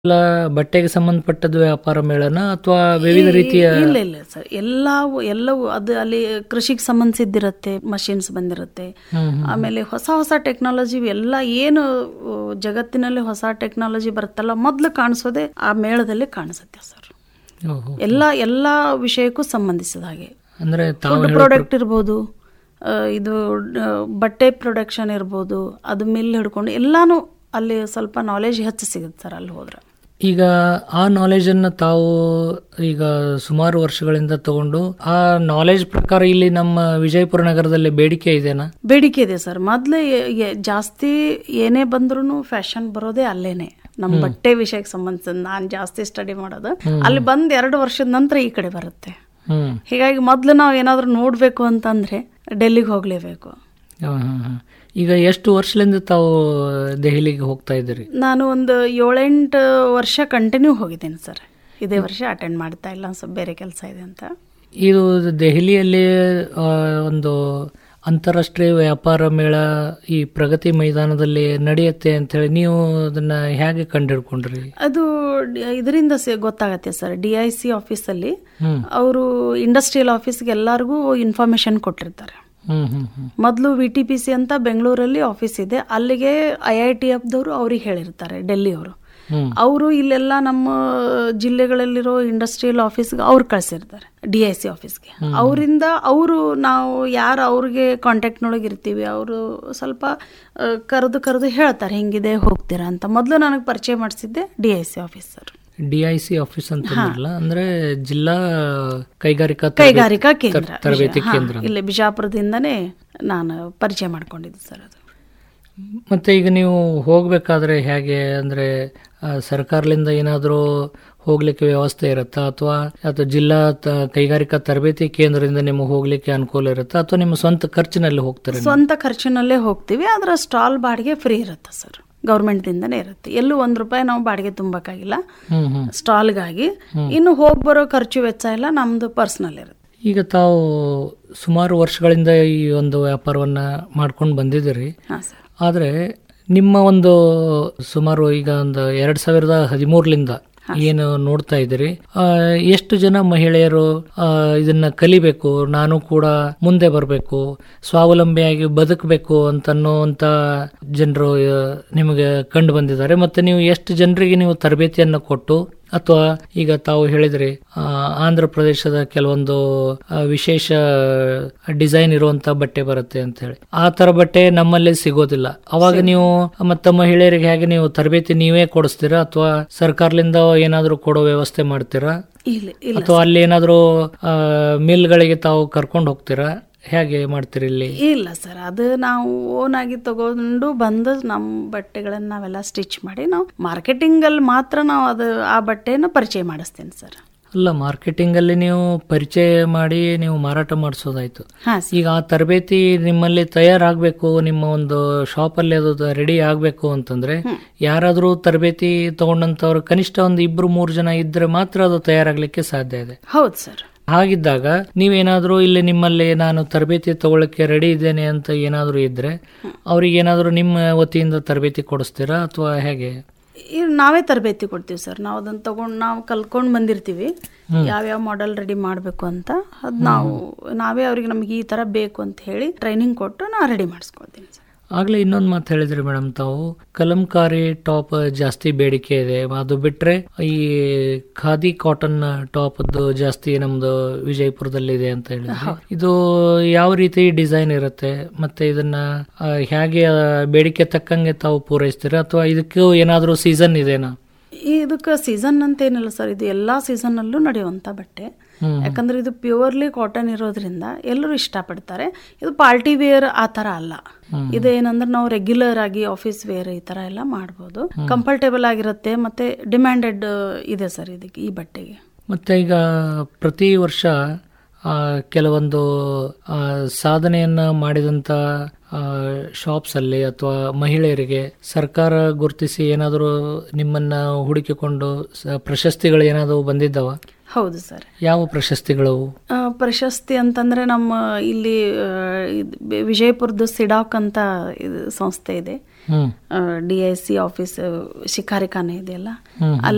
ಎಲ್ಲ ಬಟ್ಟೆಗೆ ಸಂಬಂಧಪಟ್ಟದ್ದು ವ್ಯಾಪಾರ ಮೇಳನ ಅಥವಾ ವಿವಿಧ ರೀತಿಯ ಇಲ್ಲ ಇಲ್ಲ ಸರ್ ಎಲ್ಲವೂ ಎಲ್ಲವೂ ಅದು ಅಲ್ಲಿ ಕೃಷಿಗೆ ಸಂಬಂಧಿಸಿದ್ದಿರುತ್ತೆ ಮಷಿನ್ಸ್ ಬಂದಿರುತ್ತೆ ಆಮೇಲೆ ಹೊಸ ಹೊಸ ಟೆಕ್ನಾಲಜಿ ಎಲ್ಲ ಏನು ಆ, ಜಗತ್ತಿನಲ್ಲಿ ಹೊಸ ಟೆಕ್ನಾಲಜಿ ಬರುತ್ತಲ್ಲ ಮೊದಲು ಕಾಣಿಸೋದೇ ಆ ಮೇಳದಲ್ಲಿ ಕಾಣಿಸುತ್ತೆ ಸರ್ ಓಹೋ. ಎಲ್ಲ ಎಲ್ಲ ವಿಷಯಕ್ಕೂ ಸಂಬಂಧಿಸಿದ ಹಾಗೆ ಅಂದ್ರೆ ತಾವು ಫುಡ್ ಪ್ರಾಡಕ್ಟ್ ಇರ್ಬೋದು ಆ, ಇದು ಆ, ಬಟ್ಟೆ ಪ್ರೊಡಕ್ಷನ್ ಇರ್ಬೋದು ಅದು ಮಿಲ್ ಹಿಡ್ಕೊಂಡು ಎಲ್ಲಾನು ಅಲ್ಲಿ ಸ್ವಲ್ಪ ನಾಲೆಜ್ ಹೆಚ್ಚು ಸಿಗುತ್ತೆ ಸರ್ ಅಲ್ಲಿ ಹೋದ್ರೆ ಈಗ ಆ ನಾಲೆಜ್ ಅನ್ನ ತಾವು ಈಗ ಸುಮಾರು ವರ್ಷಗಳಿಂದ ತಗೊಂಡು ಆ ನಾಲೆಜ್ ಪ್ರಕಾರ ಇಲ್ಲಿ ನಮ್ಮ ವಿಜಯಪುರ ನಗರದಲ್ಲಿ ಬೇಡಿಕೆ ಇದೆನಾ ಬೇಡಿಕೆ ಇದೆ ಸರ್ ಮೊದಲು ಜಾಸ್ತಿ ಏನೇ ಬಂದ್ರೂ ಫ್ಯಾಷನ್ ಬರೋದೇ ಅಲ್ಲೇನೆ ನಮ್ಮ ಬಟ್ಟೆ ವಿಷಯಕ್ಕೆ ಸಂಬಂಧಿಸಿದ ನಾನು ಜಾಸ್ತಿ ಸ್ಟಡಿ ಮಾಡೋದು ಅಲ್ಲಿ ಬಂದ್ ಎರಡು ವರ್ಷದ ನಂತರ ಈ ಕಡೆ ಬರುತ್ತೆ ಹ್ಮ್ ಹೀಗಾಗಿ ಮೊದಲು ನಾವು ಏನಾದರೂ ನೋಡಬೇಕು ಅಂತಂದ್ರೆ ಡೆಲ್ಲಿಗೆ ಹೋಗಲೇಬೇಕು ಹಾ, ಹಾ, ಹಾ. ಈಗ ಎಷ್ಟು ವರ್ಷದಿಂದ ತಾವು ದೆಹಲಿಗೆ ಹೋಗ್ತಾ ಇದ್ದೀರಿ ನಾನು ಒಂದು ಏಳೆಂಟು ವರ್ಷ ಕಂಟಿನ್ಯೂ ಹೋಗಿದ್ದೀನಿ ಸರ್ ಇದೇ ವರ್ಷ ಅಟೆಂಡ್ ಮಾಡ್ತಾ ಇಲ್ಲ ಸ್ವಲ್ಪ ಬೇರೆ ಕೆಲಸ ಇದೆ ಅಂತ ಇದು ದೆಹಲಿಯಲ್ಲಿ ಆ, ಒಂದು ಅಂತಾರಾಷ್ಟ್ರೀಯ ವ್ಯಾಪಾರ ಮೇಳ ಈ ಪ್ರಗತಿ ಮೈದಾನದಲ್ಲಿ ನಡೆಯುತ್ತೆ ಅಂತ ಹೇಳಿ ನೀವು ಅದನ್ನ ಹೇಗೆ ಕಂಡಿಡ್ಕೊಂಡ್ರಿ ಅದು ಇದರಿಂದ ಗೊತ್ತಾಗತ್ತೆ ಸರ್ ಡಿ ಐ ಸಿ ಆಫೀಸಲ್ಲಿ ಹ್ಮ್ ಅವರು ಇಂಡಸ್ಟ್ರಿಯಲ್ ಆಫೀಸ್ಗೆ ಎಲ್ಲರಿಗೂ ಇನ್ಫಾರ್ಮೇಶನ್ ಕೊಟ್ಟಿರ್ತಾರೆ ಹ್ಮ್ ಹ್ಮ್ ಹ್ಮ್ ಮೊದಲು ವಿ ಟಿ ಪಿ ಸಿ ಅಂತ ಬೆಂಗಳೂರಲ್ಲಿ ಆಫೀಸ್ ಇದೆ ಅಲ್ಲಿಗೆ ಐ ಐ ಟಿ ಎಫ್ದವರು ಅವ್ರಿಗೆ ಹೇಳಿರ್ತಾರೆ ಡೆಲ್ಲಿಯವರು ಹ್ಮ್ ಅವರು ಇಲ್ಲೆಲ್ಲ ನಮ್ಮ ಜಿಲ್ಲೆಗಳಲ್ಲಿರೋ ಇಂಡಸ್ಟ್ರಿಯಲ್ ಆಫೀಸ್ಗೆ ಅವ್ರು ಕಳ್ಸಿರ್ತಾರೆ ಡಿ ಐ ಸಿ ಆಫೀಸ್ಗೆ ಅವರಿಂದ ಅವರು ನಾವು ಯಾರು ಅವ್ರಿಗೆ ಕಾಂಟ್ಯಾಕ್ಟ್ನೊಳಗೆ ಇರ್ತೀವಿ ಅವರು ಸ್ವಲ್ಪ ಆ, ಕರೆದು ಕರೆದು ಹೇಳ್ತಾರೆ ಹಿಂಗಿದೆ ಹೋಗ್ತೀರಾ ಅಂತ ಮೊದಲು ನನಗೆ ಪರಿಚಯ ಮಾಡಿಸಿದ್ದೆ D I C officer D I C office ಅಂತ ಅಂದ್ರಲ್ಲ ಅಂದ್ರೆ ಜಿಲ್ಲಾ ಕೈಗಾರಿಕಾ ತರಬೇತಿ- ಕೈಗಾರಿಕಾ ಕೇಂದ್ರ ತರ- ತರಬೇತಿ ಹಾ, ಕೇಂದ್ರ ಇಲ್ಲಿ ಬಿಜಾಪುರದಿಂದನೇ ನಾನು ಪರಿಚಯ ಮಾಡ್ಕೊಂಡಿದ್ದೆ ಸರ್ ಅದು ಮತ್ತೆ ಈಗ ನೀವು ಹೋಗ್ಬೇಕಾದ್ರೆ ಹೇಗೆ ಅಂದ್ರೆ ಆ, ಸರ್ಕಾರದಿಂದ ಏನಾದರೂ ಹೋಗ್ಲಿಕ್ಕೆ ವ್ಯವಸ್ಥೆ ಇರುತ್ತಾ ಅಥವಾ ಅಥವಾ ಜಿಲ್ಲಾ ತ- ಕೈಗಾರಿಕಾ ತರಬೇತಿ ಕೇಂದ್ರದಿಂದ ನಿಮಗೆ ಹೋಗ್ಲಿಕ್ಕೆ ಅನುಕೂಲ ಇರುತ್ತಾ ಅಥವಾ ನಿಮ್ಮ ಸ್ವಂತ ಖರ್ಚಿನಲ್ಲಿ ಹೋಗ್ತಾರೆ ಸ್ವಂತ ಖರ್ಚಿನಲ್ಲೇ ಹೋಗ್ತೀವಿ ಅದರ ಸ್ಟಾಲ್ ಬಾಡಿಗೆ ಫ್ರೀ ಇರುತ್ತೆ ಸರ್ ಗೌರ್ಮೆಂಟ್ದಿಂದನೇ ಇರುತ್ತೆ ಎಲ್ಲೂ ಒಂದು ರೂಪಾಯಿ ನಾವು ಬಾಡಿಗೆ ತುಂಬಕ್ಕಾಗಿಲ್ಲ ಹ್ಮ್ ಹ್ಮ್ ಸ್ಟಾಲ್ಗಾಗಿ ಇನ್ನು ಹೋಗಿ ಬರೋ ಖರ್ಚು ವೆಚ್ಚ ಎಲ್ಲ ನಮ್ದು ಪರ್ಸನಲ್ ಇರುತ್ತೆ ಈಗ ತಾವು ಸುಮಾರು ವರ್ಷಗಳಿಂದ ಈ ಒಂದು ವ್ಯಾಪಾರವನ್ನ ಮಾಡ್ಕೊಂಡು ಬಂದಿದ್ದೀರಿ ಹಾಂ ಸರ್ ಆದರೆ ನಿಮ್ಮ ಒಂದು ಸುಮಾರು ಈಗ ಒಂದು ಎರಡ್ ಸಾವಿರದ ಹದಿಮೂರರಿಂದ ಏನು ನೋಡ್ತಾ ಇದ್ದೀರಿ ಆ, ಎಷ್ಟು ಜನ ಮಹಿಳೆಯರು ಆ, ಇದನ್ನ ಕಲಿಬೇಕು ನಾನು ಕೂಡ ಮುಂದೆ ಬರಬೇಕು ಸ್ವಾವಲಂಬಿಯಾಗಿ ಬದುಕಬೇಕು ಅಂತನ್ನುವಂತ ಜನರು ಆ, ನಿಮಗೆ ಕಂಡು ಬಂದಿದ್ದಾರೆ ಮತ್ತೆ ನೀವು ಎಷ್ಟು ಜನರಿಗೆ ನೀವು ತರಬೇತಿಯನ್ನು ಕೊಟ್ಟು ಅಥವಾ ಈಗ ತಾವು ಹೇಳಿದ್ರಿ ಆ, ಆಂಧ್ರ ಪ್ರದೇಶದ ಕೆಲವೊಂದು ಆ, ವಿಶೇಷ ಡಿಸೈನ್ ಇರುವಂತ ಬಟ್ಟೆ ಬರುತ್ತೆ ಅಂತ ಹೇಳಿ ಆ ತರ ಬಟ್ಟೆ ನಮ್ಮಲ್ಲಿ ಸಿಗೋದಿಲ್ಲ ಅವಾಗ ನೀವು ಮತ್ತೆ ಮಹಿಳೆಯರಿಗೆ ಹೇಗೆ ನೀವು ತರಬೇತಿ ನೀವೇ ಕೊಡಿಸ್ತೀರಾ ಅಥವಾ ಸರ್ಕಾರದಿಂದ ಏನಾದರೂ ಕೊಡೋ ವ್ಯವಸ್ಥೆ ಮಾಡ್ತೀರಾ ಇಲ್ಲ ಇಲ್ಲ ಅಥವಾ ಅಲ್ಲಿ ಏನಾದರೂ ಮಿಲ್ಗಳಿಗೆ ತಾವು ಕರ್ಕೊಂಡು ಹೋಗ್ತೀರಾ ಹೇಗೆ ಮಾಡ್ತೀರಿ ಇಲ್ಲಿ ಇಲ್ಲ ಸರ್ ಅದು ನಾವು ಓನ್ ಆಗಿ ತಗೊಂಡು ಬಂದು ನಮ್ಮ ಬಟ್ಟೆಗಳನ್ನ ನಾವೆಲ್ಲ ಸ್ಟಿಚ್ ಮಾಡಿ ನಾವು ಮಾರ್ಕೆಟಿಂಗಲ್ಲಿ ಮಾತ್ರ ನಾವು ಅದು ಆ ಬಟ್ಟೆನ ಪರಿಚಯ ಮಾಡಿಸ್ತೇನೆ ಸರ್ ಅಲ್ಲ ಮಾರ್ಕೆಟಿಂಗ್ ಅಲ್ಲಿ ನೀವು ಪರಿಚಯ ಮಾಡಿ ನೀವು ಮಾರಾಟ ಮಾಡಿಸೋದಾಯ್ತು ಹಾಂ ಸರ್ ಈಗ ಆ ತರಬೇತಿ ನಿಮ್ಮಲ್ಲಿ ತಯಾರಾಗಬೇಕು ನಿಮ್ಮ ಒಂದು ಶಾಪ್ ಅಲ್ಲಿ ಅದು ರೆಡಿ ಆಗಬೇಕು ಅಂತಂದ್ರೆ ಯಾರಾದರೂ ತರಬೇತಿ ತಗೊಂಡಂತವ್ರು ಕನಿಷ್ಠ ಒಂದು ಇಬ್ರು ಮೂರು ಜನ ಇದ್ರೆ ಮಾತ್ರ ಅದು ತಯಾರಾಗ್ಲಿಕ್ಕೆ ಸಾಧ್ಯ ಇದೆ ಹೌದು ಸರ್ ಹಾಗಿದ್ದಾಗ ನೀವೇನಾದ್ರೂ ಇಲ್ಲಿ ನಿಮ್ಮಲ್ಲಿ ನಾನು ತರಬೇತಿ ತಗೊಳ್ಳಕ್ಕೆ ರೆಡಿ ಇದ್ದೇನೆ ಅಂತ ಏನಾದರೂ ಇದ್ರೆ ಅವ್ರಿಗೆ ಏನಾದರೂ ನಿಮ್ಮ ವತಿಯಿಂದ ತರಬೇತಿ ಕೊಡಿಸ್ತೀರಾ ಅಥವಾ ಹೇಗೆ ಈಗ ನಾವೇ ತರಬೇತಿ ಕೊಡ್ತೀವಿ ಸರ್ ನಾವು ಅದನ್ನ ತಗೊಂಡು ನಾವು ಕಲ್ತ್ಕೊಂಡು ಬಂದಿರ್ತೀವಿ ಯಾವ್ಯಾವ ಮಾಡೆಲ್ ರೆಡಿ ಮಾಡಬೇಕು ಅಂತ ಅದು ನಾವು ನಾವೇ ಅವ್ರಿಗೆ ನಮ್ಗೆ ಈ ಥರ ಬೇಕು ಅಂತ ಹೇಳಿ ಟ್ರೈನಿಂಗ್ ಕೊಟ್ಟು ನಾವು ರೆಡಿ ಮಾಡಿಸ್ಕೊಳ್ತೀನಿ ಸರ್ ಆಗ್ಲೇ ಇನ್ನೊಂದು ಮಾತು ಹೇಳಿದ್ರಿ ಮೇಡಮ್ ತಾವು ಕಲಂಕಾರಿ ಟಾಪ್ ಜಾಸ್ತಿ ಬೇಡಿಕೆ ಇದೆ ಅದು ಬಿಟ್ರೆ ಈ ಖಾದಿ ಕಾಟನ್ ಟಾಪ್ ಜಾಸ್ತಿ ನಮ್ದು ವಿಜಯಪುರದಲ್ಲಿ ಇದೆ ಅಂತ ಹೇಳಿದ್ರೆ ಇದು ಯಾವ ರೀತಿ ಡಿಸೈನ್ ಇರುತ್ತೆ ಮತ್ತೆ ಇದನ್ನ ಆ, ಹೇಗೆ ಆ, ಬೇಡಿಕೆ ತಕ್ಕಂಗೆ ತಾವು ಪೂರೈಸ್ತೀರಾ ಅಥವಾ ಇದಕ್ಕೂ ಏನಾದರೂ ಸೀಸನ್ ಇದೆನಾ ಇದಕ್ಕೆ ಸೀಸನ್ ಅಂತ ಏನಿಲ್ಲ ಸರ್ ಇದು ಎಲ್ಲಾ ಸೀಸನ್ನಲ್ಲೂ ನಡೆಯುವಂಥ ಬಟ್ಟೆ ಹ್ಮ್. ಯಾಕಂದ್ರೆ ಇದು ಪ್ಯೂರ್ಲಿ ಕಾಟನ್ ಇರೋದ್ರಿಂದ ಎಲ್ಲರೂ ಇಷ್ಟಪಡ್ತಾರೆ ಇದು ಪಾರ್ಟಿ ವೇರ್ ಆ ಥರ ಅಲ್ಲ ಇದು ಏನಂದ್ರೆ ನಾವು ರೆಗ್ಯುಲರ್ ಆಗಿ ಆಫೀಸ್ ವೇರ್ ಈ ಥರ ಎಲ್ಲ ಮಾಡ್ಬೋದು ಕಂಫರ್ಟೇಬಲ್ ಆಗಿರುತ್ತೆ ಮತ್ತೆ ಡಿಮ್ಯಾಂಡೆಡ್ ಇದೆ ಸರ್ ಇದಕ್ಕೆ ಈ ಬಟ್ಟೆಗೆ ಮತ್ತೆ ಈಗ ಪ್ರತಿ ವರ್ಷ ಆ, ಕೆಲವೊಂದು ಆ, ಸಾಧನೆಯನ್ನ ಮಾಡಿದಂತ ಶಾಪ್ಸ್ ಅಲ್ಲಿ ಅಥವಾ ಮಹಿಳೆಯರಿಗೆ ಸರ್ಕಾರ ಗುರುತಿಸಿ ಏನಾದರೂ ನಿಮ್ಮನ್ನ ಹುಡುಕಿಕೊಂಡು ಸ- ಪ್ರಶಸ್ತಿಗಳು ಏನಾದರೂ ಬಂದಿದ್ದಾವ ಹೌದು ಸರ್ ಯಾವ ಪ್ರಶಸ್ತಿಗಳು ಆ, ಪ್ರಶಸ್ತಿ ಅಂತಂದ್ರೆ ನಮ್ಮ ಇಲ್ಲಿ ಆ, ಇದ್ ಬೆ- ವಿಜಯಪುರದ ಸಿಡಾಕ್ ಅಂತ ಇದು ಸಂಸ್ಥೆ ಇದೆ ಹ್ಮ್ D I C office Shikarikhane ಇದೆಯಲ್ಲ ಹ್ಮ್ ಅಲ್ಲಿ